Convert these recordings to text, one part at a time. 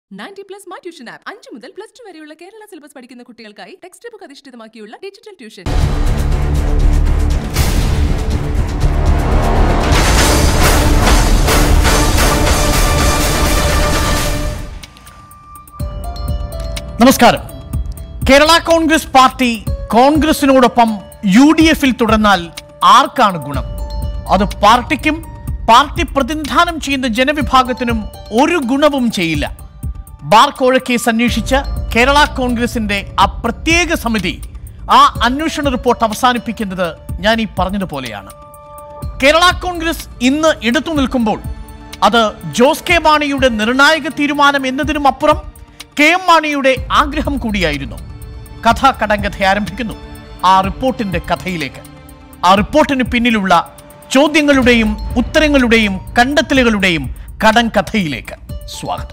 ninety plus my tuition app അഞ്ച് മുതൽ plus two വരെയുള്ള കേരള സിലബസ് പഠിക്കുന്ന കുട്ടികൾക്കായി ടെക്സ്റ്റ് ബുക്ക് അധിഷ്ഠിതമാക്കിയുള്ള ഡിജിറ്റൽ ട്യൂഷൻ നമസ്കാരം കേരള കോൺഗ്രസ് പാർട്ടി കോൺഗ്രസിനോടൊപ്പം യു ഡി എഫിൽ തുടർന്നാൽ ആർക്കാണ് ഗുണം അത് പാർട്ടിക്കും പാർട്ടി പ്രതിനിധാനം ചെയ്യുന്ന ജനവിഭാഗത്തിനും ഒരു ഗുണവും ചെയ്യില്ല ബാർ കോഴ കേസ് അന്വേഷിച്ച കേരള കോൺഗ്രസിന്റെ ആ പ്രത്യേക സമിതി ആ അന്വേഷണ റിപ്പോർട്ട് അവസാനിപ്പിക്കുന്നത് ഞാൻ ഈ പറഞ്ഞതുപോലെയാണ് കേരള കോൺഗ്രസ് ഇന്ന് എടുത്തു നിൽക്കുമ്പോൾ അത് ജോസ് കെ മാണിയുടെ നിർണായക തീരുമാനം എന്നതിനും അപ്പുറം കെ എം മാണിയുടെ ആഗ്രഹം കൂടിയായിരുന്നു കഥ കടങ്കഥ ആരംഭിക്കുന്നു ആ റിപ്പോർട്ടിന്റെ കഥയിലേക്ക് ആ റിപ്പോർട്ടിന് പിന്നിലുള്ള ചോദ്യങ്ങളുടെയും ഉത്തരങ്ങളുടെയും കണ്ടെത്തലുകളുടെയും കടങ്കഥയിലേക്ക് സ്വാഗതം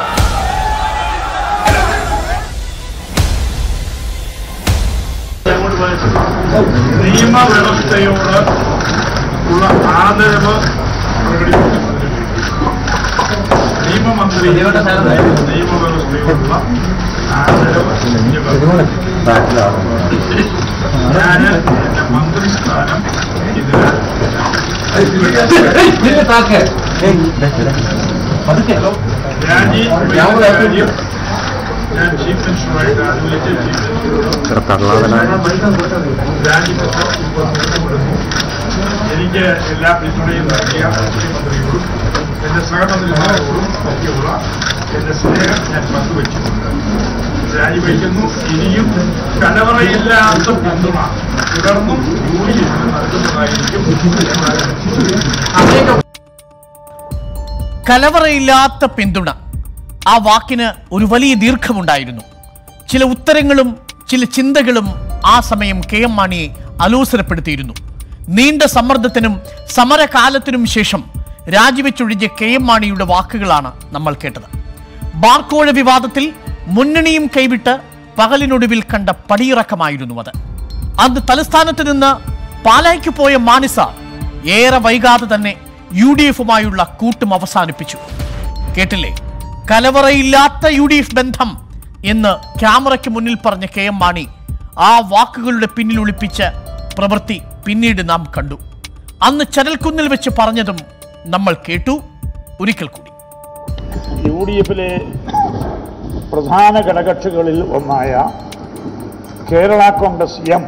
നിയമവ്യവസ്ഥയോട് ഉള്ള ആദരവ് പ്രകടിപ്പിക്കുന്നതിന് വേണ്ടി നിയമമന്ത്രി നിയമവ്യവസ്ഥയോടുള്ള ആദരവ് ഞാൻ എന്റെ മന്ത്രിസ്ഥാനം ഇതിന് രാജി കാര്യം ഞാൻ ചീഫ് മിനിസ്റ്ററുമായിട്ട് ആലോചിച്ച് ചീഫ് മിനിസ്റ്ററോട് രാജിക്കത്ത് ഇപ്പോൾ കൊടുത്തു എനിക്ക് എല്ലാ പിന്തുണയും നൽകിയ മുഖ്യമന്ത്രിയോടും എന്റെ സഹമന്ത്രിമാരോടും ഒക്കെയുള്ള എന്റെ സ്നേഹം ഞാൻ പങ്കുവച്ചിട്ടുണ്ട് രാജിവെക്കുന്നു ഇനിയും കലവറയില്ലാത്ത പിന്തുണ തുടർന്നും യു ഡി എഫിന് നൽകുന്നതായിരിക്കും കലവറയില്ലാത്ത പിന്തുണ ആ വാക്കിന് ഒരു വലിയ ദീർഘമുണ്ടായിരുന്നു ചില ഉത്തരങ്ങളും ചില ചിന്തകളും ആ സമയം കെ എം മാണിയെ അലോസരപ്പെടുത്തിയിരുന്നു നീണ്ട സമ്മർദ്ദത്തിനും സമരകാലത്തിനും ശേഷം രാജിവെച്ചൊഴിഞ്ഞ കെ എം മാണിയുടെ വാക്കുകളാണ് നമ്മൾ കേട്ടത് ബാർക്കോഴ വിവാദത്തിൽ മുന്നണിയും കൈവിട്ട് പകലിനൊടുവിൽ കണ്ട പടിയിറക്കമായിരുന്നു അത് അന്ന് തലസ്ഥാനത്ത് നിന്ന് പാലായ്ക്ക് പോയ മാണിസാർ ഏറെ വൈകാതെ തന്നെ യു ഡി എഫുമായുള്ള കൂട്ടും അവസാനിപ്പിച്ചു കേട്ടില്ലേ കലവറയില്ലാത്ത യു ഡി എഫ് ബന്ധം എന്ന് ക്യാമറയ്ക്ക് മുന്നിൽ പറഞ്ഞ കെ എം മാണി ആ വാക്കുകളുടെ പിന്നിൽ ഒളിപ്പിച്ച പ്രവൃത്തി പിന്നീട് നാം കണ്ടു അന്ന് ചരൽക്കുന്നിൽ വെച്ച് പറഞ്ഞതും നമ്മൾ കേട്ടു ഒരിക്കൽ കൂടി യു ഡി എഫിലെ പ്രധാന ഘടകക്ഷികളിൽ ഒന്നായ കേരള കോൺഗ്രസ് എം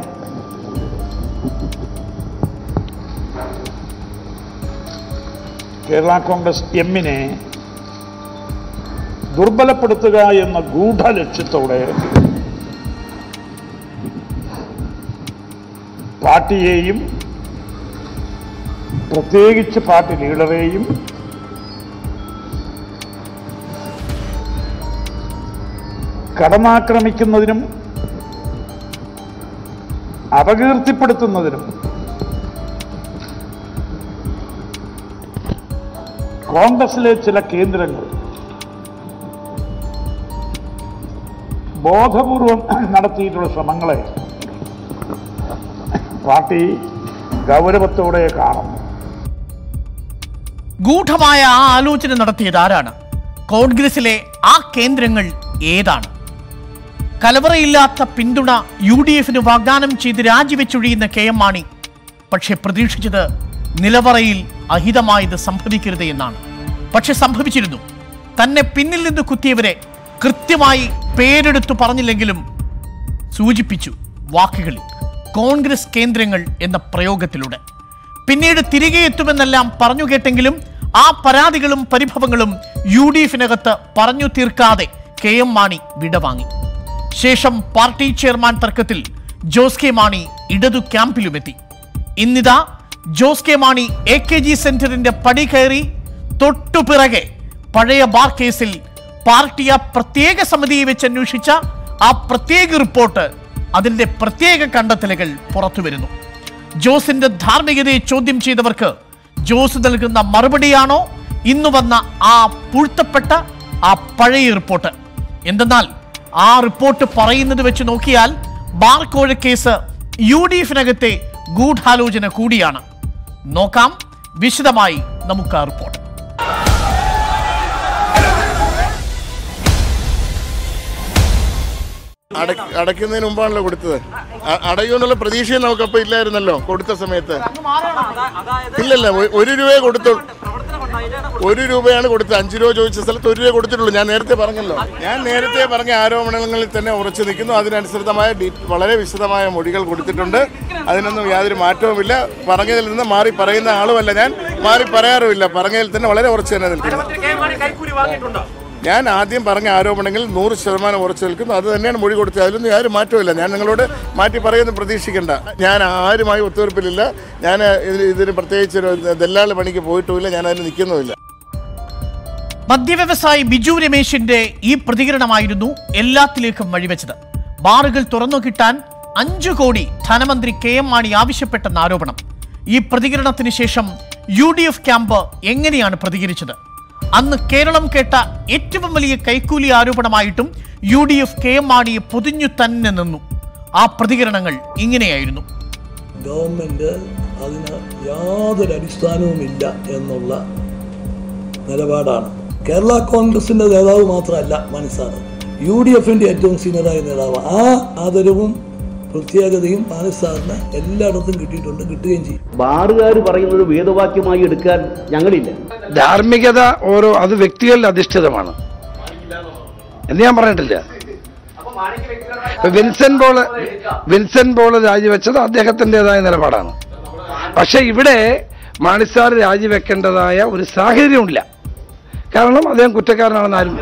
കേരള കോൺഗ്രസ് എമ്മിനെ ദുർബലപ്പെടുത്തുക എന്ന ഗൂഢലക്ഷ്യത്തോടെ പാർട്ടിയെയും പ്രത്യേകിച്ച് പാർട്ടി ലീഡറെയും കടന്നാക്രമിക്കുന്നതിനും അപകീർത്തിപ്പെടുത്തുന്നതിനും കോൺഗ്രസിലെ ചില കേന്ദ്രങ്ങൾ ബോധപൂർവം നടത്തിയിട്ടുള്ള ശ്രമങ്ങളെ പാർട്ടി ഗൗരവത്തോടെ കാണുന്നു ഗൂഢമായ ആ ആലോചന നടത്തിയത് ആരാണ് കോൺഗ്രസിലെ ആ കേന്ദ്രങ്ങൾ ഏതാണ് കലവറയില്ലാത്ത പിന്തുണ യു ഡി എഫിന് വാഗ്ദാനം ചെയ്ത് രാജിവെച്ചൊഴിയുന്ന കെ എം മാണി പക്ഷെ പ്രതീക്ഷിച്ചത് നിലവറയിൽ അഹിതമായത് സംഭവിക്കരുത് എന്നാണ് പക്ഷെ സംഭവിച്ചിരുന്നു തന്നെ പിന്നിൽ നിന്ന് കുത്തിയവരെ കൃത്യമായി പേരെടുത്തു പറഞ്ഞില്ലെങ്കിലും സൂചിപ്പിച്ചു വാക്കുകളിൽ കോൺഗ്രസ് കേന്ദ്രങ്ങൾ എന്ന പ്രയോഗത്തിലൂടെ പിന്നീട് തിരികെ എത്തുമെന്നെല്ലാം പറഞ്ഞു കേട്ടെങ്കിലും ആ പരാതികളും പരിഭവങ്ങളും യു ഡി എഫിനകത്ത് പറഞ്ഞു തീർക്കാതെ കെ എം മാണി വിടവാങ്ങി ശേഷം പാർട്ടി ചെയർമാൻ തർക്കത്തിൽ ജോസ് കെ മാണി ഇടതു ക്യാമ്പിലുമെത്തി ഇന്നിതാ Jose K Mani A K G സെന്ററിന്റെ പടി കയറി തൊട്ടുപിറകെ പഴയ ബാർ കേസിൽ പാർട്ടി ആ പ്രത്യേക സമിതിയെ വെച്ച് അന്വേഷിച്ച ആ പ്രത്യേക റിപ്പോർട്ട് അതിന്റെ പ്രത്യേക കണ്ടെത്തലുകൾ പുറത്തു വരുന്നു ജോസിന്റെ ധാർമ്മികതയെ ചോദ്യം ചെയ്തവർക്ക് ജോസ് നൽകുന്ന മറുപടിയാണോ ഇന്ന് വന്ന ആ പൂഴ്ത്തപ്പെട്ട ആ പഴയ റിപ്പോർട്ട് എന്തെന്നാൽ ആ റിപ്പോർട്ട് പറയുന്നത് വെച്ച് നോക്കിയാൽ ബാർ കോഴ കേസ് യു ഡി എഫിനകത്തെ ഗൂഢാലോചന കൂടിയാണ് നോക്കാം വിശദമായി നമുക്ക് ആ റിപ്പോർട്ട് അട- അടയ്ക്കുന്നതിന് മുമ്പാണല്ലോ കൊടുത്തത് അ- അടയുമെന്നുള്ള പ്രതീക്ഷയും നമുക്കപ്പോൾ ഇല്ലായിരുന്നല്ലോ കൊടുത്ത സമയത്ത് ഇല്ലല്ല ഒ- ഒരു രൂപയെ കൊടുത്തു ഒരു രൂപയാണ് കൊടുത്തത് അഞ്ച് രൂപ ചോദിച്ച സ്ഥലത്ത് ഒരു രൂപ കൊടുത്തിട്ടുള്ളൂ ഞാൻ നേരത്തെ പറഞ്ഞല്ലോ ഞാൻ നേരത്തെ പറഞ്ഞ ആരോപണങ്ങളിൽ തന്നെ ഉറച്ചു നിൽക്കുന്നു അതിനനുസൃതമായ ഡീ- വളരെ വിശദമായ മൊഴികൾ കൊടുത്തിട്ടുണ്ട് അതിനൊന്നും യാതൊരു മാറ്റവുമില്ല പറഞ്ഞതിൽ നിന്ന് മാറി പറയുന്ന ആളുമല്ല ഞാൻ മാറി പറയാറുമില്ല പറഞ്ഞതിൽ തന്നെ വളരെ ഉറച്ചു തന്നെ നിൽക്കുന്നു ഞാൻ ആദ്യം പറഞ്ഞ ആരോപണങ്ങളിൽ നൂറ് ശതമാനം ഉറച്ചു നിൽക്കുന്നു അത് തന്നെയാണ് മൊഴി കൊടുത്തത് അതിലൊന്നും യാതൊരു മാറ്റമില്ല ഞാൻ നിങ്ങളോട് മാറ്റി പറയുമെന്ന് പ്രതീക്ഷിക്കേണ്ട ഞാൻ ആരുമായി ഒത്തുതീർപ്പിലില്ല ഞാൻ ഇതിന് ഇതിന് പ്രത്യേകിച്ച് ഒരു ദല്ലാള് പണിക്ക് പോയിട്ടുമില്ല ഞാൻ അതിന് നിൽക്കുന്നുമില്ല മദ്യവ്യവസായി ബിജു രമേശിന്റെ ഈ പ്രതികരണമായിരുന്നു എല്ലാത്തിലേക്കും വഴിവെച്ചത് ബാറുകൾ തുറന്നു കിട്ടാൻ അഞ്ചു കോടി ധനമന്ത്രി കെ എം മാണി ആവശ്യപ്പെട്ടെന്ന ആരോപണം ഈ പ്രതികരണത്തിന് ശേഷം യു ഡി എഫ് ക്യാമ്പ് എങ്ങനെയാണ് പ്രതികരിച്ചത് അന്ന് കേരളം കേട്ട ഏറ്റവും വലിയ കൈക്കൂലി ആരോപണമായിട്ടും U D F K M മാണിയെ പൊതിഞ്ഞു തന്നെ നിന്നു ആ പ്രതികരണങ്ങൾ ഇങ്ങനെയായിരുന്നു ഗവൺമെൻറ് അതിന് യാതൊരു അടിസ്ഥാനവുമില്ല എന്നുള്ള നിലപാടാണ് കേരള കോൺഗ്രസിൻ്റെ നേതാവ് മാത്രമല്ല മാനിസാറ് യു ഡി എഫിൻ്റെ ഏറ്റവും സീനിയറായ നേതാവ് ആ ആദരവും പ്രത്യേകതയും മാനിസാറിന് എല്ലായിടത്തും കിട്ടിയിട്ടുണ്ട് കിട്ടുകയും ചെയ്യും ബാറുകാർ പറയുന്നത് വേദവാക്യമായി എടുക്കാൻ ഞങ്ങളില്ല ധാർമ്മികത ഓരോ അത് വ്യക്തികളിൽ അധിഷ്ഠിതമാണ് എന്ന് ഞാൻ പറഞ്ഞിട്ടില്ല ഇപ്പൊ വിൻസെൻ പോള് വിൻസെൻ പോള് രാജിവെച്ചത് അദ്ദേഹത്തിൻ്റെതായ നിലപാടാണ് പക്ഷെ ഇവിടെ മാണിസാർ രാജിവെക്കേണ്ടതായ ഒരു സാഹചര്യമില്ല കാരണം അദ്ദേഹം കുറ്റക്കാരനാണെന്ന് ആരും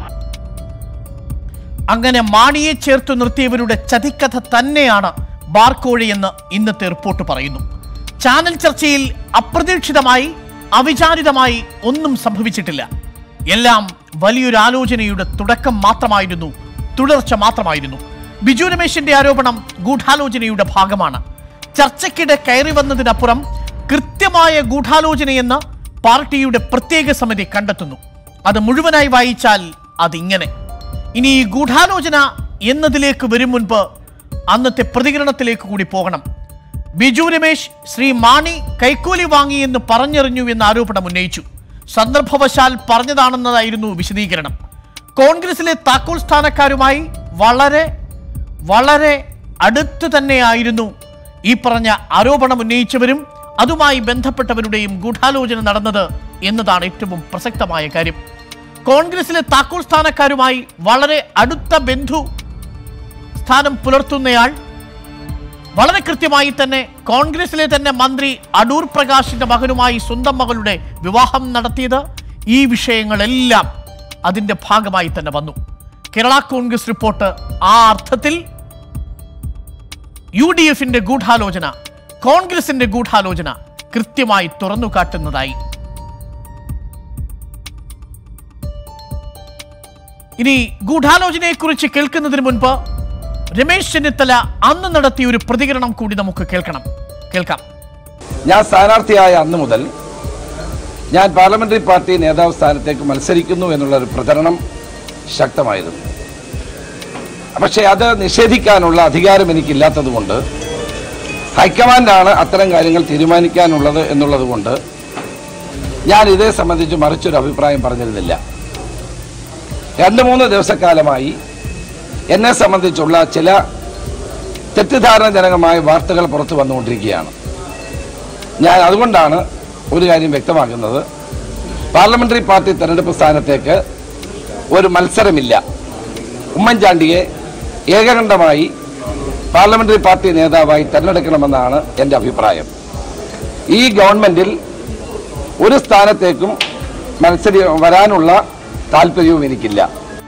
അങ്ങനെ മാണിയെ ചേർത്തു നിർത്തിയവരുടെ ചതിക്കഥ തന്നെയാണ് ബാർക്കോഴി എന്ന് ഇന്നത്തെ റിപ്പോർട്ട് പറയുന്നു ചാനൽ ചർച്ചയിൽ അപ്രതീക്ഷിതമായി അവിചാരിതമായി ഒന്നും സംഭവിച്ചിട്ടില്ല എല്ലാം വലിയൊരു ആലോചനയുടെ തുടക്കം മാത്രമായിരുന്നു തുടർച്ച മാത്രമായിരുന്നു ബിജു രമേശിന്റെ ആരോപണം ഗൂഢാലോചനയുടെ ഭാഗമാണ് ചർച്ചയ്ക്കിടെ കയറി വന്നതിനപ്പുറം കൃത്യമായ ഗൂഢാലോചനയെന്ന് പാർട്ടിയുടെ പ്രത്യേക സമിതി കണ്ടെത്തുന്നു അത് മുഴുവനായി വായിച്ചാൽ അതിങ്ങനെ ഇനി ഈ ഗൂഢാലോചന എന്നതിലേക്ക് വരും മുൻപ് അന്നത്തെ പ്രതികരണത്തിലേക്ക് കൂടി പോകണം ബിജു രമേശ് ശ്രീ മാണി കൈക്കൂലി വാങ്ങി എന്ന് പറഞ്ഞെറിഞ്ഞു എന്ന ആരോപണം ഉന്നയിച്ചു സന്ദർഭവശാൽ പറഞ്ഞതാണെന്നതായിരുന്നു വിശദീകരണം കോൺഗ്രസിലെ താക്കോൽ സ്ഥാനക്കാരുമായി വളരെ വളരെ അടുത്ത് തന്നെയായിരുന്നു ഈ പറഞ്ഞ ആരോപണം ഉന്നയിച്ചവരും അതുമായി ബന്ധപ്പെട്ടവരുടെയും ഗൂഢാലോചന നടന്നത് എന്നതാണ് ഏറ്റവും പ്രസക്തമായ കാര്യം കോൺഗ്രസിലെ താക്കോൽ സ്ഥാനക്കാരുമായി വളരെ അടുത്ത ബന്ധു സ്ഥാനം പുലർത്തുന്നയാൾ വളരെ കൃത്യമായി തന്നെ കോൺഗ്രസിലെ തന്നെ മന്ത്രി അടൂർ പ്രകാശിന്റെ മകനുമായി സ്വന്തം മകളുടെ വിവാഹം നടത്തിയത് ഈ വിഷയങ്ങളെല്ലാം അതിന്റെ ഭാഗമായി തന്നെ വന്നു കേരള കോൺഗ്രസ് റിപ്പോർട്ട് ആ അർത്ഥത്തിൽ യു ഡി എഫിന്റെ ഗൂഢാലോചന കോൺഗ്രസിന്റെ ഗൂഢാലോചന കൃത്യമായി തുറന്നു കാട്ടുന്നതായി ഇനി ഗൂഢാലോചനയെക്കുറിച്ച് കേൾക്കുന്നതിന് മുൻപ് രമേശ് ചെന്നിത്തല അന്ന് നടത്തിയ ഒരു പ്രതികരണം കൂടി നമുക്ക് കേൾക്കണം കേൾക്കാം ഞാൻ സ്ഥാനാർത്ഥിയായ അന്ന് മുതൽ ഞാൻ പാർലമെന്ററി പാർട്ടി നേതാവ് സ്ഥാനത്തേക്ക് മത്സരിക്കുന്നു എന്നുള്ള ഒരു പ്രചരണം ശക്തമായിരുന്നു പക്ഷേ അത് നിഷേധിക്കാനുള്ള അധികാരം എനിക്കില്ലാത്തതുകൊണ്ട് ഹൈക്കമാൻഡാണ് അത്തരം കാര്യങ്ങൾ തീരുമാനിക്കാനുള്ളത് എന്നുള്ളത് കൊണ്ട് ഞാൻ ഇതേ സംബന്ധിച്ച് മറിച്ചൊരു അഭിപ്രായം പറഞ്ഞിരുന്നില്ല രണ്ട് മൂന്ന് ദിവസക്കാലമായി എന്നെ സംബന്ധിച്ചുള്ള ചില തെറ്റിദ്ധാരണജനകമായ വാർത്തകൾ പുറത്തു വന്നുകൊണ്ടിരിക്കുകയാണ് ഞാൻ അതുകൊണ്ടാണ് ഒരു കാര്യം വ്യക്തമാക്കുന്നത് പാർലമെന്ററി പാർട്ടി തെരഞ്ഞെടുപ്പ് സ്ഥാനത്തേക്ക് ഒരു മത്സരമില്ല ഉമ്മൻചാണ്ടിയെ ഏകകണ്ഠമായി പാർലമെന്ററി പാർട്ടി നേതാവായി തെരഞ്ഞെടുക്കണമെന്നാണ് എൻ്റെ അഭിപ്രായം ഈ ഗവൺമെന്റിൽ ഒരു സ്ഥാനത്തേക്കും മത്സരി വരാനുള്ള താല്പര്യവും എനിക്കില്ല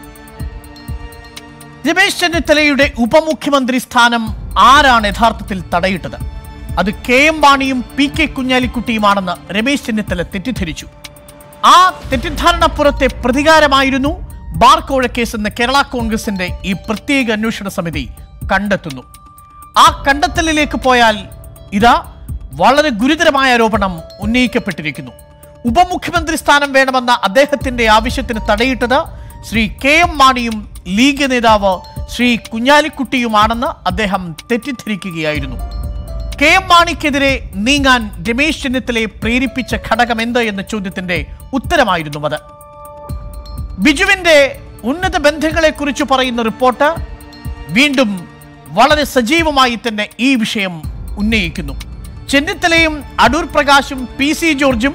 രമേശ് ചെന്നിത്തലയുടെ ഉപമുഖ്യമന്ത്രി സ്ഥാനം ആരാണ് യഥാർത്ഥത്തിൽ തടയിട്ടത് അത് കെ എം മാണിയും പി കെ കുഞ്ഞാലിക്കുട്ടിയുമാണെന്ന് രമേശ് ചെന്നിത്തല തെറ്റിദ്ധരിച്ചു ആ തെറ്റിദ്ധാരണപ്പുറത്തെ പ്രതികാരമായിരുന്നു ബാർക്കോഴ കേസ് എന്ന് കേരള കോൺഗ്രസിന്റെ ഈ പ്രത്യേക അന്വേഷണ സമിതി കണ്ടെത്തുന്നു ആ കണ്ടെത്തലിലേക്ക് പോയാൽ ഇതാ വളരെ ഗുരുതരമായ ആരോപണം ഉന്നയിക്കപ്പെട്ടിരിക്കുന്നു ഉപമുഖ്യമന്ത്രി സ്ഥാനം വേണമെന്ന അദ്ദേഹത്തിന്റെ ആവശ്യത്തിന് തടയിട്ടത് ശ്രീ കെ എം മാണിയും ലീഗ് നേതാവ് ശ്രീ കുഞ്ഞാലിക്കുട്ടിയുമാണെന്ന് അദ്ദേഹം തെറ്റിദ്ധരിക്കുകയായിരുന്നു കെ എം മാണിക്കെതിരെ നീങ്ങാൻ രമേശ് ചെന്നിത്തലയെ പ്രേരിപ്പിച്ച ഘടകം എന്ത് എന്ന ചോദ്യത്തിന്റെ ഉത്തരമായിരുന്നു അത് ബിജുവിന്റെ ഉന്നത ബന്ധങ്ങളെ കുറിച്ച് പറയുന്ന റിപ്പോർട്ട് വീണ്ടും വളരെ സജീവമായി തന്നെ ഈ വിഷയം ഉന്നയിക്കുന്നു ചെന്നിത്തലയും അടൂർ പ്രകാശും പി സി ജോർജും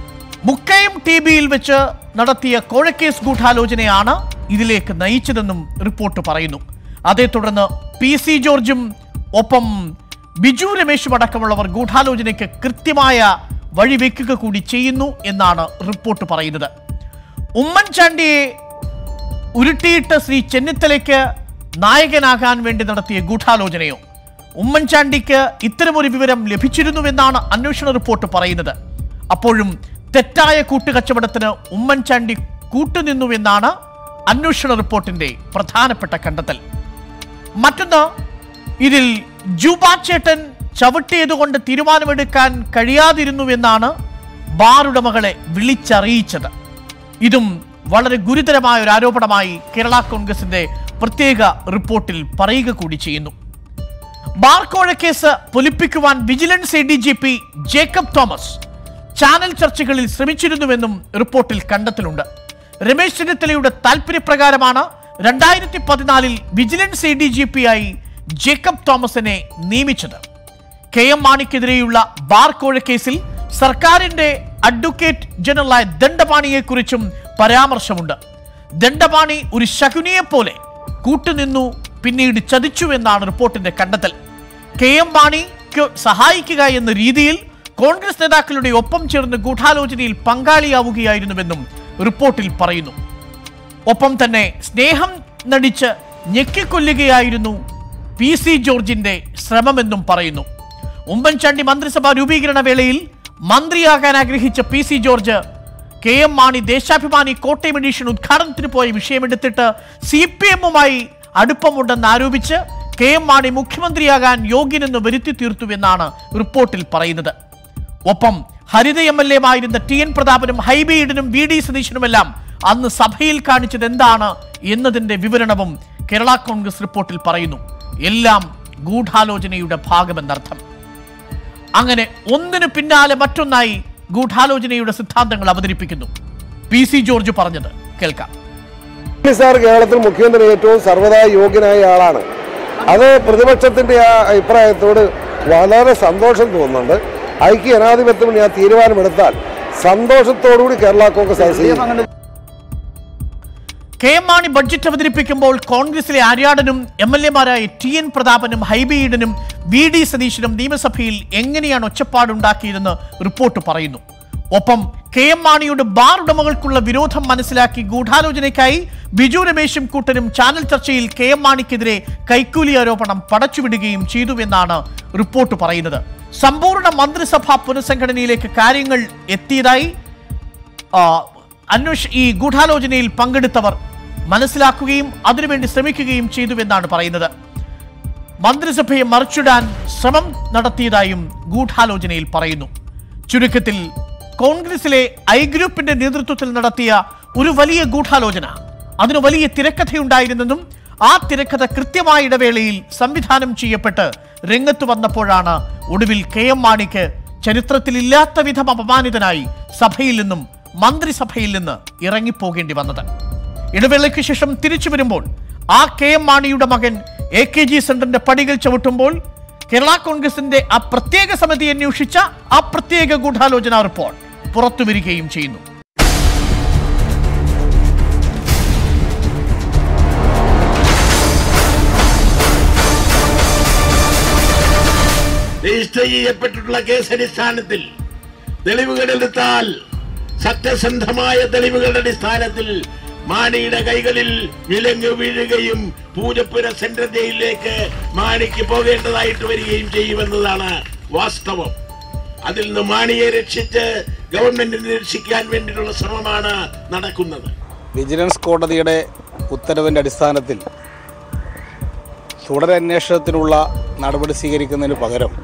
മുക്കയം ടി ബിയിൽ വെച്ച് നടത്തിയ കോഴക്കേസ് ഗൂഢാലോചനയാണ് ഇതിലേക്ക് നയിച്ചതെന്നും റിപ്പോർട്ട് പറയുന്നു അതേ തുടർന്ന് പി സി ജോർജും ഒപ്പം ബിജു രമേശും അടക്കമുള്ളവർ ഗൂഢാലോചനയ്ക്ക് കൃത്യമായ വഴിവെക്കുക കൂടി ചെയ്യുന്നു എന്നാണ് റിപ്പോർട്ട് പറയുന്നത് ഉമ്മൻചാണ്ടിയെ ഉരുട്ടിയിട്ട് ശ്രീ ചെന്നിത്തലയ്ക്ക് നായകനാകാൻ വേണ്ടി നടത്തിയ ഗൂഢാലോചനയോ ഉമ്മൻചാണ്ടിക്ക് ഇത്തരമൊരു വിവരം ലഭിച്ചിരുന്നുവെന്നാണ് അന്വേഷണ റിപ്പോർട്ട് പറയുന്നത് അപ്പോഴും തെറ്റായ കൂട്ടുകച്ചവടത്തിന് ഉമ്മൻചാണ്ടി കൂട്ടുനിന്നുവെന്നാണ് അന്വേഷണ റിപ്പോർട്ടിന്റെ പ്രധാനപ്പെട്ട കണ്ടെത്തൽ മറ്റൊന്ന് ഇതിൽ ജൂബാച്ചേട്ടൻ ചവിട്ടിയതുകൊണ്ട് തീരുമാനമെടുക്കാൻ കഴിയാതിരുന്നുവെന്നാണ് ബാറുടമകളെ വിളിച്ചറിയിച്ചത് ഇതും വളരെ ഗുരുതരമായ ഒരു ആരോപണമായി കേരള കോൺഗ്രസിന്റെ പ്രത്യേക റിപ്പോർട്ടിൽ പറയുക കൂടി ചെയ്യുന്നു ബാർക്കോഴ കേസ് പൊലിപ്പിക്കുവാൻ vigilance A D G P Jacob Thomas channel ചർച്ചകളിൽ ശ്രമിച്ചിരുന്നുവെന്നും റിപ്പോർട്ടിൽ കണ്ടെത്തലുണ്ട് രമേശ് ചെന്നിത്തലയുടെ താൽപര്യപ്രകാരമാണ് രണ്ടായിരത്തി പതിനാലിൽ vigilance A D G P ആയി ജേക്കബ് തോമസിനെ നിയമിച്ചത് കെ എം മാണിക്കെതിരെയുള്ള ബാർക്കോഴ കേസിൽ സർക്കാരിന്റെ അഡ്വക്കേറ്റ് ജനറലായ ദണ്ഡപാണിയെക്കുറിച്ചും പരാമർശമുണ്ട് ദണ്ഡപാണി ഒരു ശകുനിയെ പോലെ കൂട്ടുനിന്നു പിന്നീട് ചതിച്ചു എന്നാണ് റിപ്പോർട്ടിന്റെ കണ്ടെത്തൽ കെ എം മാണിക്ക് സഹായിക്കുക എന്ന രീതിയിൽ കോൺഗ്രസ് നേതാക്കളുടെ ഒപ്പം ചേർന്ന് ഗൂഢാലോചനയിൽ പങ്കാളിയാവുകയായിരുന്നുവെന്നും റിപ്പോർട്ടിൽ പറയുന്നു ഒപ്പം തന്നെ സ്നേഹം നടിച്ച് ഞെക്കിക്കൊല്ലുകയായിരുന്നു പി സി ജോർജിന്റെ ശ്രമമെന്നും പറയുന്നു ഉമ്മൻചാണ്ടി മന്ത്രിസഭാ രൂപീകരണ വേളയിൽ മന്ത്രിയാകാൻ ആഗ്രഹിച്ച P C George K M Mani Deshabhimani Kottayam edition ഉദ്ഘാടനത്തിന് പോയ വിഷയമെടുത്തിട്ട് സി പി എമ്മുമായി അടുപ്പമുണ്ടെന്ന് ആരോപിച്ച് കെ എം മാണി മുഖ്യമന്ത്രിയാകാൻ യോഗ്യനെന്ന് വരുത്തി തീർത്തുവെന്നാണ് റിപ്പോർട്ടിൽ പറയുന്നത് ഒപ്പം ഹരിത എം എൽ എമായിരുന്ന ടി എൻ പ്രതാപനും ഹൈബി ഈഡനും വി ഡി സതീശനുമെല്ലാം അന്ന് സഭയിൽ കാണിച്ചത് എന്താണ് എന്നതിന്റെ വിവരണവും കേരള കോൺഗ്രസ് റിപ്പോർട്ടിൽ പറയുന്നു എല്ലാം ഗൂഢാലോചനയുടെ ഭാഗമെന്നർത്ഥം അങ്ങനെ ഒന്നിനു പിന്നാലെ മറ്റൊന്നായി ഗൂഢാലോചനയുടെ സിദ്ധാന്തങ്ങൾ അവതരിപ്പിക്കുന്നു പി സി ജോർജ് പറഞ്ഞത് കേൾക്കാം ഉമ്മൻചാണ്ടി സാർ കേരളത്തിൽ മുഖ്യമന്ത്രി ഏറ്റവും സർവ്വതാ യോഗ്യനായ ആളാണ് അത് പ്രതിപക്ഷത്തിന്റെ ആ അഭിപ്രായത്തോട് വളരെ സന്തോഷം തോന്നുന്നുണ്ട് ഐക്യ ജനാധിപത്യം ഞാൻ തീരുമാനമെടുത്താൽ സന്തോഷത്തോടുകൂടി കേരള കോൺഗ്രസ് അത് ചെയ്യും കെ എം മാണി ബഡ്ജറ്റ് അവതരിപ്പിക്കുമ്പോൾ കോൺഗ്രസിലെ ആര്യാടനും എം എൽ എമാരായ ടി എൻ പ്രതാപനും ഹൈബി ഈഡനും വി ഡി സതീശനും നിയമസഭയിൽ എങ്ങനെയാണ് ഒച്ചപ്പാടുണ്ടാക്കിയതെന്ന് റിപ്പോർട്ട് പറയുന്നു ഒപ്പം കെ എം മാണിയുടെ ബാർ ഉടമകൾക്കുള്ള വിരോധം മനസ്സിലാക്കി ഗൂഢാലോചനയ്ക്കായി ബിജു രമേശും കൂട്ടനും ചാനൽ ചർച്ചയിൽ കെ എം മാണിക്കെതിരെ കൈക്കൂലി ആരോപണം പടച്ചുവിടുകയും ചെയ്തുവെന്നാണ് റിപ്പോർട്ട് പറയുന്നത് സമ്പൂർണ്ണ മന്ത്രിസഭാ പുനഃസംഘടനയിലേക്ക് കാര്യങ്ങൾ എത്തിയതായി ആ, അന്വേഷ ഈ ഗൂഢാലോചനയിൽ പങ്കെടുത്തവർ മനസ്സിലാക്കുകയും അതിനുവേണ്ടി ശ്രമിക്കുകയും ചെയ്തുവെന്നാണ് പറയുന്നത് മന്ത്രിസഭയെ മറിച്ചിടാൻ ശ്രമം നടത്തിയതായും ഗൂഢാലോചനയിൽ പറയുന്നു ചുരുക്കത്തിൽ കോൺഗ്രസിലെ ഐ ഗ്രൂപ്പിന്റെ നേതൃത്വത്തിൽ നടത്തിയ ഒരു വലിയ ഗൂഢാലോചന അതിന് വലിയ തിരക്കഥയുണ്ടായിരുന്നെന്നും ആ തിരക്കഥ കൃത്യമായ ഇടവേളയിൽ സംവിധാനം ചെയ്യപ്പെട്ട് രംഗത്ത് വന്നപ്പോഴാണ് ഒടുവിൽ കെ എം മാണിക്ക് ചരിത്രത്തിലില്ലാത്ത വിധം അപമാനിതനായി സഭയിൽ നിന്നും മന്ത്രിസഭയിൽ നിന്ന് ഇറങ്ങിപ്പോകേണ്ടി വന്നത് ഇടവേളയ്ക്ക് ശേഷം തിരിച്ചു വരുമ്പോൾ ആ കെ എം മാണിയുടെ മകൻ എ കെ ജി സെന്ററിന്റെ പടികൾ ചവിട്ടുമ്പോൾ കേരള കോൺഗ്രസിന്റെ ആ പ്രത്യേക സമിതി അന്വേഷിച്ച ആ പ്രത്യേക ഗൂഢാലോചന റിപ്പോർട്ട് പുറത്തു വരികയും ചെയ്യുന്നു രജിസ്റ്റർ ചെയ്യപ്പെട്ടിട്ടുള്ള കേസടിസ്ഥാനത്തിൽ തെളിവുകളെടുത്താൽ സത്യസന്ധമായ തെളിവുകളുടെ അടിസ്ഥാനത്തിൽ മാണിയുടെ കൈകളിൽ വിലങ്ങ് വീഴുകയും പൂജപ്പുര സെൻട്രൽ ജയിലിലേക്ക് മാണിക്ക് പോകേണ്ടതായിട്ട് വരികയും ചെയ്യുമെന്നതാണ് വാസ്തവം അതിൽ നിന്ന് മാണിയെ രക്ഷിച്ച് ഗവൺമെന്റിനെ രക്ഷിക്കാൻ വേണ്ടിയിട്ടുള്ള ശ്രമമാണ് നടക്കുന്നത് വിജിലൻസ് കോടതിയുടെ ഉത്തരവിൻ്റെ അടിസ്ഥാനത്തിൽ തുടരന്വേഷണത്തിനുള്ള നടപടി സ്വീകരിക്കുന്നതിന് പകരം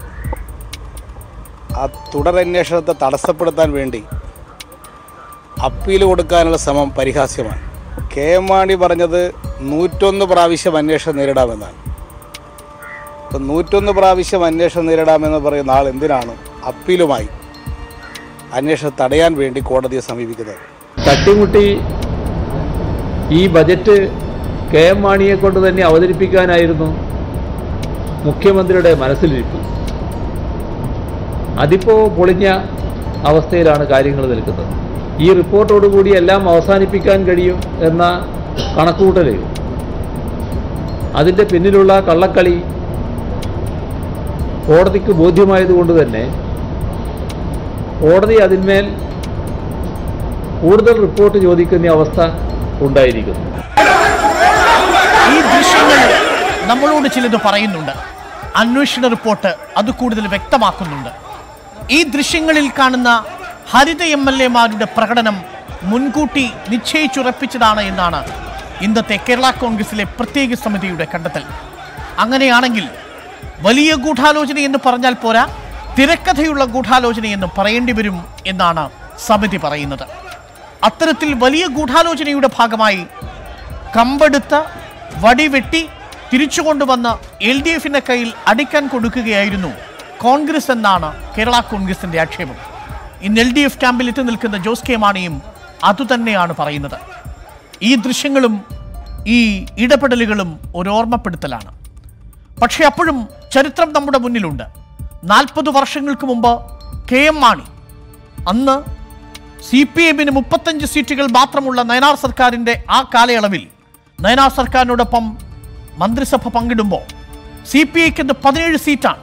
ആ തുടരന്വേഷണത്തെ തടസ്സപ്പെടുത്താൻ വേണ്ടി അപ്പീൽ കൊടുക്കാനുള്ള ശ്രമം പരിഹാസ്യമാണ് കെ എം മാണി പറഞ്ഞത് നൂറ്റൊന്ന് പ്രാവശ്യം അന്വേഷണം നേരിടാമെന്നാണ് അപ്പം നൂറ്റൊന്ന് പ്രാവശ്യം അന്വേഷണം നേരിടാമെന്ന് പറയുന്ന ആൾ എന്തിനാണ് അപ്പീലുമായി അന്വേഷണം തടയാൻ വേണ്ടി കോടതിയെ സമീപിക്കുന്നത് തട്ടിമുട്ടി ഈ ബജറ്റ് കെ എം മാണിയെ കൊണ്ട് തന്നെ അവതരിപ്പിക്കാനായിരുന്നു മുഖ്യമന്ത്രിയുടെ മനസ്സിലിരിപ്പ് അതിപ്പോൾ പൊളിഞ്ഞ അവസ്ഥയിലാണ് കാര്യങ്ങൾ നിൽക്കുന്നത് ഈ റിപ്പോർട്ടോടുകൂടി എല്ലാം അവസാനിപ്പിക്കാൻ കഴിയും എന്ന കണക്കുകൂട്ടൽ അതിൻ്റെ പിന്നിലുള്ള കള്ളക്കളി കോടതിക്ക് ബോധ്യമായതുകൊണ്ട് തന്നെ കോടതി അതിന്മേൽ കൂടുതൽ റിപ്പോർട്ട് ചോദിക്കുന്ന അവസ്ഥ ഉണ്ടായിരിക്കുന്നു ഈ ദൃശ്യങ്ങൾ നമ്മളോട് ചിലത് പറയുന്നുണ്ട് അന്വേഷണ റിപ്പോർട്ട് അത് കൂടുതൽ വ്യക്തമാക്കുന്നുണ്ട് ഈ ദൃശ്യങ്ങളിൽ കാണുന്ന ഹരിത എം എൽ എമാരുടെ പ്രകടനം മുൻകൂട്ടി നിശ്ചയിച്ചുറപ്പിച്ചതാണ് എന്നാണ് ഇന്നത്തെ കേരള കോൺഗ്രസിലെ പ്രത്യേക സമിതിയുടെ കണ്ടെത്തൽ അങ്ങനെയാണെങ്കിൽ വലിയ ഗൂഢാലോചന എന്ന് പറഞ്ഞാൽ പോരാ തിരക്കഥയുള്ള ഗൂഢാലോചന എന്ന് പറയേണ്ടി വരും എന്നാണ് സമിതി പറയുന്നത് അത്തരത്തിൽ വലിയ ഗൂഢാലോചനയുടെ ഭാഗമായി കമ്പെടുത്ത വടിവെട്ടി തിരിച്ചു കൊണ്ടുവന്ന് എൽ ഡി എഫിന്റെ കയ്യിൽ അടിക്കാൻ കൊടുക്കുകയായിരുന്നു കോൺഗ്രസ് എന്നാണ് കേരള കോൺഗ്രസിന്റെ ആക്ഷേപം ഇന്ന് എൽ ഡി എഫ് ക്യാമ്പിൽ എത്തി നിൽക്കുന്ന ജോസ് കെ മാണിയും അതുതന്നെയാണ് പറയുന്നത് ഈ ദൃശ്യങ്ങളും ഈ ഇടപെടലുകളും ഒരു ഓർമ്മപ്പെടുത്തലാണ് പക്ഷേ അപ്പോഴും ചരിത്രം നമ്മുടെ മുന്നിലുണ്ട് നാൽപ്പത് വർഷങ്ങൾക്ക് മുമ്പ് കെ എം മാണി അന്ന് സി പി എമ്മിന് മുപ്പത്തഞ്ച് സീറ്റുകൾ മാത്രമുള്ള നയനാർ സർക്കാരിൻ്റെ ആ കാലയളവിൽ നയനാർ സർക്കാരിനോടൊപ്പം മന്ത്രിസഭ പങ്കിടുമ്പോൾ സി പി ഐക്ക് പതിനേഴ് സീറ്റാണ്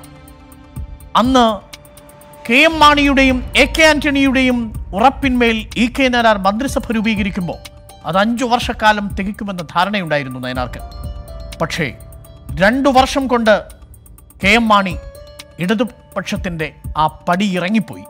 അന്ന് കെ എം മാണിയുടെയും എ കെ ആന്റണിയുടെയും ഉറപ്പിന്മേൽ ഇ കെ നയനാർ മന്ത്രിസഭ രൂപീകരിക്കുമ്പോൾ അത് അഞ്ചു വർഷക്കാലം തികയ്ക്കുമെന്ന ധാരണയുണ്ടായിരുന്നു നയനാർക്ക് പക്ഷേ രണ്ടു വർഷം കൊണ്ട് കെ എം മാണി ഇടതുപക്ഷത്തിൻ്റെ ആ പടി ഇറങ്ങിപ്പോയി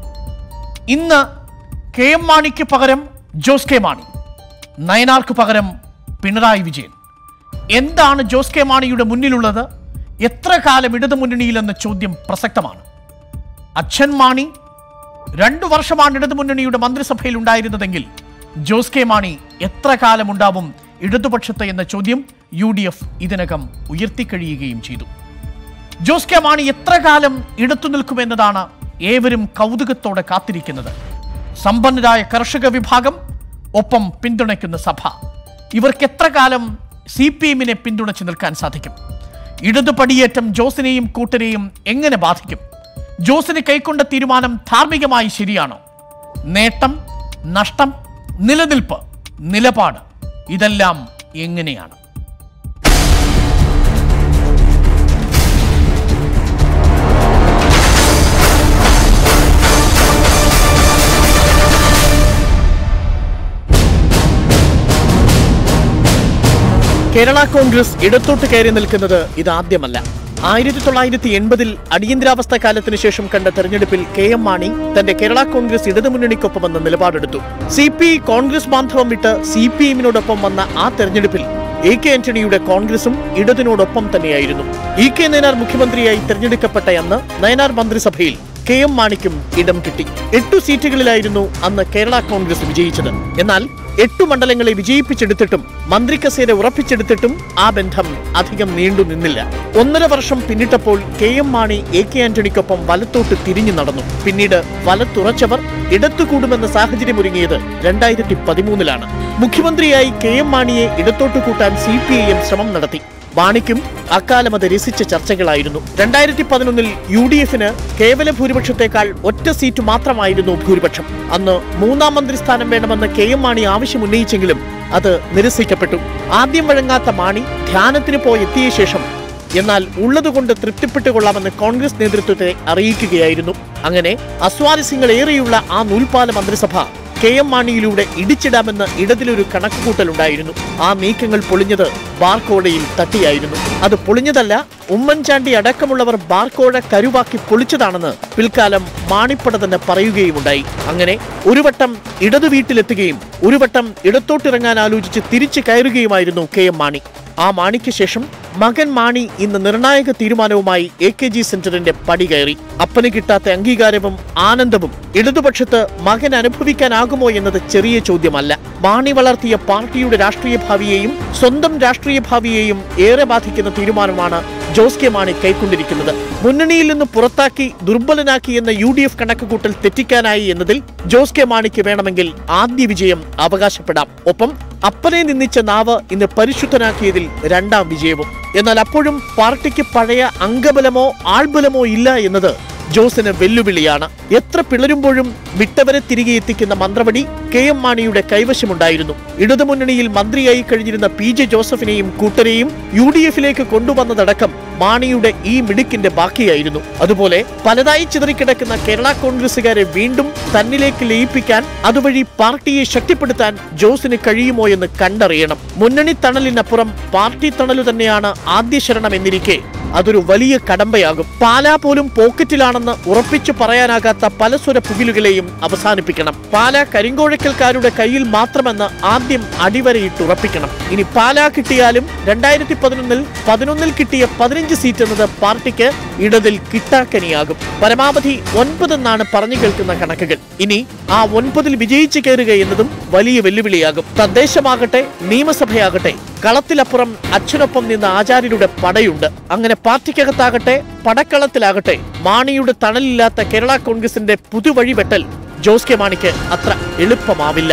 ഇന്ന് കെ എം മാണിക്ക് പകരം ജോസ് കെ മാണി നയനാർക്ക് പകരം പിണറായി വിജയൻ എന്താണ് ജോസ് കെ മാണിയുടെ മുന്നിലുള്ളത് എത്ര കാലം ഇടതു മുന്നണിയിലെന്ന ചോദ്യം പ്രസക്തമാണ് അച്ഛൻ മാണി രണ്ടു വർഷമാണ് ഇടതു മുന്നണിയുടെ മന്ത്രിസഭയിൽ ഉണ്ടായിരുന്നതെങ്കിൽ ജോസ് കെ മാണി എത്ര കാലം ഉണ്ടാവും ഇടതുപക്ഷത്ത് എന്ന ചോദ്യം യു ഡി എഫ് ഇതിനകം ഉയർത്തിക്കഴിയുകയും ചെയ്തു ജോസ് കെ മാണി എത്ര കാലം ഇടത്തു നിൽക്കുമെന്നതാണ് ഏവരും കൗതുകത്തോടെ കാത്തിരിക്കുന്നത് സമ്പന്നരായ കർഷക വിഭാഗം ഒപ്പം പിന്തുണയ്ക്കുന്ന സഭ ഇവർക്ക് എത്ര കാലം സി പി എമ്മിനെ പിന്തുണച്ചു നിൽക്കാൻ സാധിക്കും ഇടതു പടിയേറ്റം ജോസിനെയും കൂട്ടരെയും എങ്ങനെ ബാധിക്കും ജോസിന് കൈക്കൊണ്ട തീരുമാനം ധാർമ്മികമായി ശരിയാണോ നേട്ടം നഷ്ടം നിലനിൽപ്പ് നിലപാട് ഇതെല്ലാം എങ്ങനെയാണ് കേരള കോൺഗ്രസ് ഇടത്തോട്ട് കയറി നിൽക്കുന്നത് ഇതാദ്യമല്ല ആയിരത്തി തൊള്ളായിരത്തി എൺപതിൽ അടിയന്തരാവസ്ഥ കാലത്തിന് ശേഷം കണ്ട തെരഞ്ഞെടുപ്പിൽ കെ എം മാണി തന്റെ കേരള കോൺഗ്രസ് ഇടതുമുന്നണിക്കൊപ്പമെന്ന നിലപാടെടുത്തു സി പി കോൺഗ്രസ് ബാന്ധവം വിട്ട് സി പി എമ്മിനോടൊപ്പം വന്ന ആ തെരഞ്ഞെടുപ്പിൽ എ കെ ആന്റണിയുടെ കോൺഗ്രസും ഇടതിനോടൊപ്പം തന്നെയായിരുന്നു ഇ കെ നയനാർ മുഖ്യമന്ത്രിയായി തെരഞ്ഞെടുക്കപ്പെട്ട അന്ന് നയനാർ മന്ത്രിസഭയിൽ കെ എം മാണിക്കും ഇടം കിട്ടി എട്ടു സീറ്റുകളിലായിരുന്നു അന്ന് കേരള കോൺഗ്രസ് വിജയിച്ചത് എന്നാൽ എട്ടു മണ്ഡലങ്ങളെ വിജയിപ്പിച്ചെടുത്തിട്ടും മന്ത്രി കസേര ഉറപ്പിച്ചെടുത്തിട്ടും ആ ബന്ധം അധികം നീണ്ടു നിന്നില്ല ഒന്നര വർഷം പിന്നിട്ടപ്പോൾ K M Mani A K ആന്റണിക്കൊപ്പം വലത്തോട്ട് തിരിഞ്ഞു നടന്നു പിന്നീട് വലത്തുറച്ചവർ ഇടത്തുകൂടുമെന്ന സാഹചര്യം ഒരുങ്ങിയത് രണ്ടായിരത്തി പതിമൂന്നിലാണ് മുഖ്യമന്ത്രിയായി കെ എം മാണിയെ ഇടത്തോട്ട് കൂട്ടാൻ സി പി ഐ എം ശ്രമം നടത്തി മാണിക്കും അക്കാലം അത് രസിച്ച ചർച്ചകളായിരുന്നു രണ്ടായിരത്തി പതിനൊന്നിൽ യു ഡി എഫിന് കേവല ഭൂരിപക്ഷത്തെക്കാൾ ഒറ്റ സീറ്റ് മാത്രമായിരുന്നു ഭൂരിപക്ഷം അന്ന് മൂന്നാം മന്ത്രിസ്ഥാനം വേണമെന്ന് കെ എം മാണി ആവശ്യമുന്നയിച്ചെങ്കിലും അത് നിരസിക്കപ്പെട്ടു ആദ്യം വഴങ്ങാത്ത മാണി ധ്യാനത്തിന് പോയി എത്തിയ ശേഷം എന്നാൽ ഉള്ളതുകൊണ്ട് തൃപ്തിപ്പെട്ടുകൊള്ളാമെന്ന് കോൺഗ്രസ് നേതൃത്വത്തെ അറിയിക്കുകയായിരുന്നു അങ്ങനെ അസ്വാരസ്യങ്ങളേറെയുള്ള ആ നൂൽപാല മന്ത്രിസഭ കെ എം മാണിയിലൂടെ ഇടിച്ചിടാമെന്ന് ഇടതിലൊരു കണക്കുകൂട്ടലുണ്ടായിരുന്നു ആ നീക്കങ്ങൾ പൊളിഞ്ഞത് ബാർക്കോഴയിൽ തട്ടിയായിരുന്നു അത് പൊളിഞ്ഞതല്ല ഉമ്മൻചാണ്ടി അടക്കമുള്ളവർ ബാർക്കോഴ കരുവാക്കി പൊളിച്ചതാണെന്ന് പിൽക്കാലം മാണിപ്പട തന്നെ പറയുകയുമുണ്ടായി അങ്ങനെ ഒരു വട്ടം ഇടതു വീട്ടിലെത്തുകയും ഒരു വട്ടം ഇടത്തോട്ടിറങ്ങാൻ ആലോചിച്ച് തിരിച്ചു കയറുകയുമായിരുന്നു കെ എം മാണി ആ മാണിക്ക് ശേഷം മകൻ മാണി ഇന്ന് നിർണായക തീരുമാനവുമായി എ കെ ജി സെന്ററിന്റെ പടി കയറി അപ്പന് കിട്ടാത്ത അംഗീകാരവും ആനന്ദവും ഇടതുപക്ഷത്ത് മകൻ അനുഭവിക്കാനാകുമോ എന്നത് ചെറിയ ചോദ്യമല്ല മാണി വളർത്തിയ പാർട്ടിയുടെ രാഷ്ട്രീയ ഭാവിയെയും സ്വന്തം രാഷ്ട്രീയ ഭാവിയെയും ഏറെ ബാധിക്കുന്ന തീരുമാനമാണ് ജോസ് കെ മാണി കൈക്കൊണ്ടിരിക്കുന്നത് മുന്നണിയിൽ നിന്ന് പുറത്താക്കി ദുർബലനാക്കി എന്ന യു ഡി എഫ് കണക്കുകൂട്ടൽ തെറ്റിക്കാനായി എന്നതിൽ ജോസ് കെ മാണിക്ക് വേണമെങ്കിൽ ആദ്യ വിജയം അവകാശപ്പെടാം ഒപ്പം അപ്പനെ നിന്ദിച്ച നാവ് ഇന്ന് പരിശുദ്ധനാക്കിയതിൽ രണ്ടാം വിജയവും എന്നാൽ അപ്പോഴും പാർട്ടിക്ക് പഴയ അംഗബലമോ ആൾബലമോ ഇല്ല എന്നത് ജോസിന് വെല്ലുവിളിയാണ് എത്ര പിളരുമ്പോഴും വിട്ടവരെ തിരികെ എത്തിക്കുന്ന മന്ത്രവടി കെ എം മാണിയുടെ കൈവശമുണ്ടായിരുന്നു ഇടതുമുന്നണിയിൽ മന്ത്രിയായി കഴിഞ്ഞിരുന്ന പി ജെ ജോസഫിനെയും കൂട്ടരെയും യു ഡി എഫിലേക്ക് കൊണ്ടുവന്നതടക്കം മാണിയുടെ ഈ മിടുക്കിന്റെ ബാക്കിയായിരുന്നു അതുപോലെ പലതായി ചിതറിക്കിടക്കുന്ന കേരള കോൺഗ്രസുകാരെ വീണ്ടും തന്നിലേക്ക് ലയിപ്പിക്കാൻ അതുവഴി പാർട്ടിയെ ശക്തിപ്പെടുത്താൻ ജോസിന് കഴിയുമോ എന്ന് കണ്ടറിയണം മുന്നണി തണലിനപ്പുറം പാർട്ടി തണലു തന്നെയാണ് ആദ്യ ശരണം എന്നിരിക്കെ അതൊരു വലിയ കടമ്പയാകും പാലാ പോലും പോക്കറ്റിലാണെന്ന് ഉറപ്പിച്ചു പറയാനാകാത്ത പല സ്വര പുകിലുകളെയും അവസാനിപ്പിക്കണം പാലാ കരിങ്കോഴക്കൽക്കാരുടെ കയ്യിൽ മാത്രമെന്ന് ആദ്യം അടിവരയിട്ടുറപ്പിക്കണം ഇനി പാലാ കിട്ടിയാലും രണ്ടായിരത്തി പതിനൊന്നിൽ പതിനൊന്നിൽ കിട്ടിയ പതിനഞ്ച് സീറ്റ് എന്നത് പാർട്ടിക്ക് ഇടതിൽ കിട്ടാക്കനിയാകും പരമാവധി ഒൻപതെന്നാണ് പറഞ്ഞു കേൾക്കുന്ന കണക്കുകൾ ഇനി ആ ഒൻപതിൽ വിജയിച്ചു കയറുക എന്നതും വലിയ വെല്ലുവിളിയാകും തദ്ദേശമാകട്ടെ നിയമസഭയാകട്ടെ കളത്തിലപ്പുറം അച്ഛനൊപ്പം നിന്ന ആചാര്യരുടെ പടയുണ്ട് അങ്ങനെ പാർട്ടിക്കകത്താകട്ടെ പടക്കളത്തിലാകട്ടെ മാണിയുടെ തണലില്ലാത്ത കേരള കോൺഗ്രസിന്റെ പുതുവഴി വെട്ടൽ ജോസ് കെ മാണിക്ക് അത്ര എളുപ്പമാവില്ല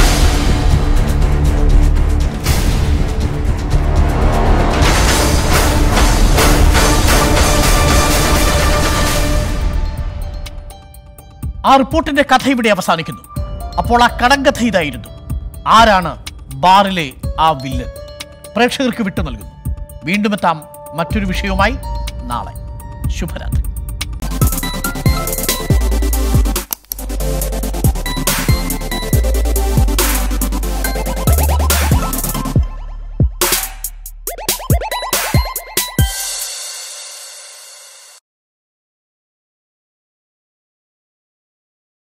ആ റിപ്പോർട്ടിന്റെ കഥ ഇവിടെ അവസാനിക്കുന്നു അപ്പോൾ ആ കടങ്കഥ ഇതായിരുന്നു ആരാണ് ബാറിലെ ആ വില്ലൻ പ്രേക്ഷകർക്ക് വിട്ടു നൽകുന്നു വീണ്ടും എത്താം മറ്റൊരു വിഷയവുമായി നാളെ ശുഭരാത്രി